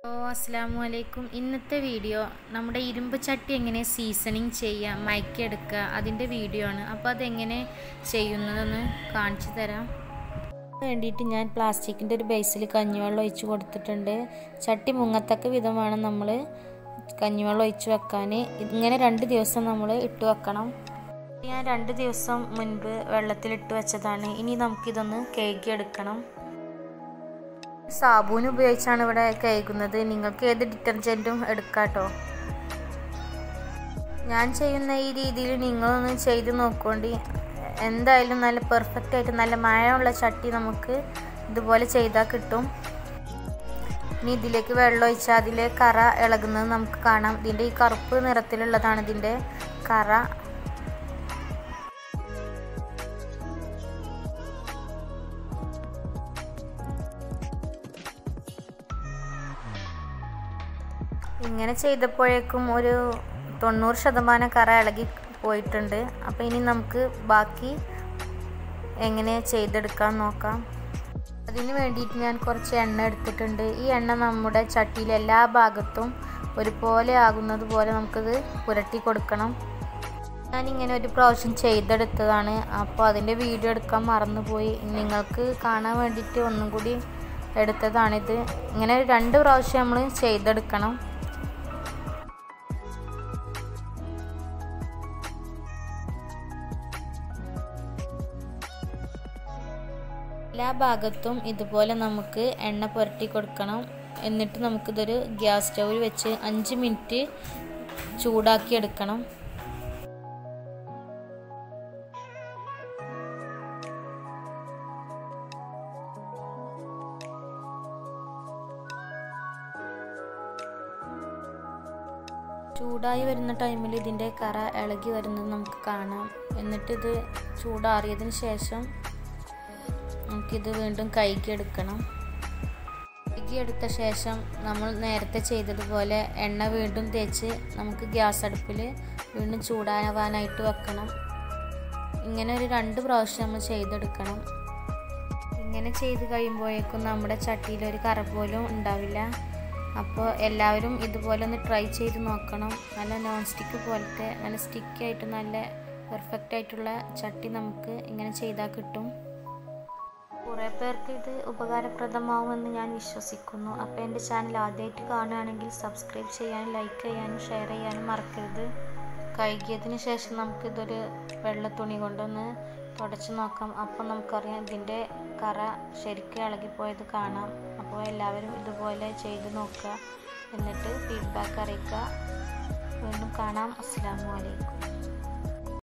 ഓ അസ്സാമു അലൈക്കും ഇന്നത്തെ വീഡിയോ നമ്മുടെ ഇരുമ്പ് ചട്ടി എങ്ങനെ സീസണിങ് ചെയ്യുക മയക്കെടുക്കുക അതിൻ്റെ വീഡിയോ ആണ് അപ്പോൾ അതെങ്ങനെ ചെയ്യുന്നതെന്ന് കാണിച്ചു തരാം വേണ്ടിയിട്ട് ഞാൻ പ്ലാസ്റ്റിക്കിൻ്റെ ഒരു ബേസിൽ കഞ്ഞിവെള്ളം ഒഴിച്ച് കൊടുത്തിട്ടുണ്ട് ചട്ടി മുങ്ങത്തക്ക വിധമാണ് നമ്മൾ കഞ്ഞിവെള്ളം ഒഴിച്ച് വെക്കാൻ ഇങ്ങനെ രണ്ട് ദിവസം നമ്മൾ ഇട്ട് വെക്കണം ഞാൻ രണ്ട് ദിവസം മുൻപ് വെള്ളത്തിലിട്ട് വെച്ചതാണ് ഇനി നമുക്കിതൊന്ന് കേക്കിയെടുക്കണം സാബൂൻ ഉപയോഗിച്ചാണ് ഇവിടെ കഴുകുന്നത് നിങ്ങൾക്ക് ഏത് ഡിറ്റർജൻറ്റും എടുക്കാട്ടോ ഞാൻ ചെയ്യുന്ന ഈ രീതിയിൽ നിങ്ങളൊന്ന് ചെയ്ത് നോക്കോണ്ടി എന്തായാലും നല്ല പെർഫെക്റ്റ് ആയിട്ട് നല്ല മഴയുള്ള ചട്ടി നമുക്ക് ഇതുപോലെ ചെയ്താൽ കിട്ടും ഇനി ഇതിലേക്ക് വെള്ളം ഒഴിച്ചാൽ അതിലെ കറ ഇളകുന്നത് നമുക്ക് കാണാം ഇതിൻ്റെ ഈ കറുപ്പ് നിറത്തിലുള്ളതാണ് ഇതിൻ്റെ കറ ഇങ്ങനെ ചെയ്തപ്പോഴേക്കും ഒരു തൊണ്ണൂറ് ശതമാനം കറ ഇളകി പോയിട്ടുണ്ട് അപ്പോൾ ഇനി നമുക്ക് ബാക്കി എങ്ങനെ ചെയ്തെടുക്കാൻ നോക്കാം അതിന് വേണ്ടിയിട്ട് ഞാൻ കുറച്ച് എണ്ണ എടുത്തിട്ടുണ്ട് ഈ എണ്ണ നമ്മുടെ ചട്ടിയിലെ എല്ലാ ഭാഗത്തും ഒരുപോലെ ആകുന്നത് പോലെ നമുക്കിത് പുരട്ടി കൊടുക്കണം ഞാനിങ്ങനെ ഒരു പ്രാവശ്യം ചെയ്തെടുത്തതാണ് അപ്പോൾ അതിൻ്റെ വീഡിയോ എടുക്കാൻ മറന്നുപോയി നിങ്ങൾക്ക് കാണാൻ വേണ്ടിയിട്ട് ഒന്നും കൂടി എടുത്തതാണിത് ഇങ്ങനെ രണ്ട് പ്രാവശ്യം നമ്മൾ ചെയ്തെടുക്കണം എല്ലാ ഭാഗത്തും ഇതുപോലെ നമുക്ക് എണ്ണ പുരട്ടി കൊടുക്കണം എന്നിട്ട് നമുക്കിതൊരു ഗ്യാസ് സ്റ്റൗവിൽ വെച്ച് അഞ്ച് മിനിറ്റ് ചൂടാക്കി എടുക്കണം ചൂടായി വരുന്ന ടൈമിൽ ഇതിൻ്റെ കറ ഇളകി വരുന്നത് നമുക്ക് കാണാം എന്നിട്ടിത് ചൂടാറിയതിന് ശേഷം നമുക്കിത് വീണ്ടും കൈകിയെടുക്കണം കൈകിയെടുത്ത ശേഷം നമ്മൾ നേരത്തെ ചെയ്തതുപോലെ എണ്ണ വീണ്ടും തേച്ച് നമുക്ക് ഗ്യാസ് അടുപ്പിൽ വീണ്ടും ചൂടാവാനായിട്ട് വെക്കണം ഇങ്ങനെ ഒരു രണ്ട് പ്രാവശ്യം നമ്മൾ ചെയ്തെടുക്കണം ഇങ്ങനെ ചെയ്ത് കഴിയുമ്പോഴേക്കും നമ്മുടെ ചട്ടിയിൽ ഒരു കറ പോലും ഉണ്ടാവില്ല അപ്പോൾ എല്ലാവരും ഇതുപോലെ ഒന്ന് ട്രൈ ചെയ്ത് നോക്കണം നല്ല നോൺ സ്റ്റിക്ക് പോലത്തെ നല്ല സ്റ്റിക്കായിട്ട് നല്ല പെർഫെക്റ്റ് ആയിട്ടുള്ള ചട്ടി നമുക്ക് ഇങ്ങനെ ചെയ്താൽ കിട്ടും കുറേ പേർക്ക് ഇത് ഉപകാരപ്രദമാവുമെന്ന് ഞാൻ വിശ്വസിക്കുന്നു അപ്പോൾ എൻ്റെ ചാനൽ ആദ്യമായിട്ട് കാണുകയാണെങ്കിൽ സബ്സ്ക്രൈബ് ചെയ്യാനും ലൈക്ക് ചെയ്യാനും ഷെയർ ചെയ്യാനും മറക്കരുത് കഴുകിയതിന് ശേഷം നമുക്കിതൊരു വെള്ള തുണി കൊണ്ടൊന്ന് തുടച്ച് നോക്കാം അപ്പോൾ നമുക്കറിയാം ഇതിൻ്റെ കറ ശരിക്കും ഇളകിപ്പോയത് കാണാം അപ്പോൾ എല്ലാവരും ഇതുപോലെ ചെയ്ത് നോക്കുക എന്നിട്ട് ഫീഡ്ബാക്ക് അറിയിക്കുക വീണ്ടും കാണാം അസ്സാം വലൈക്കും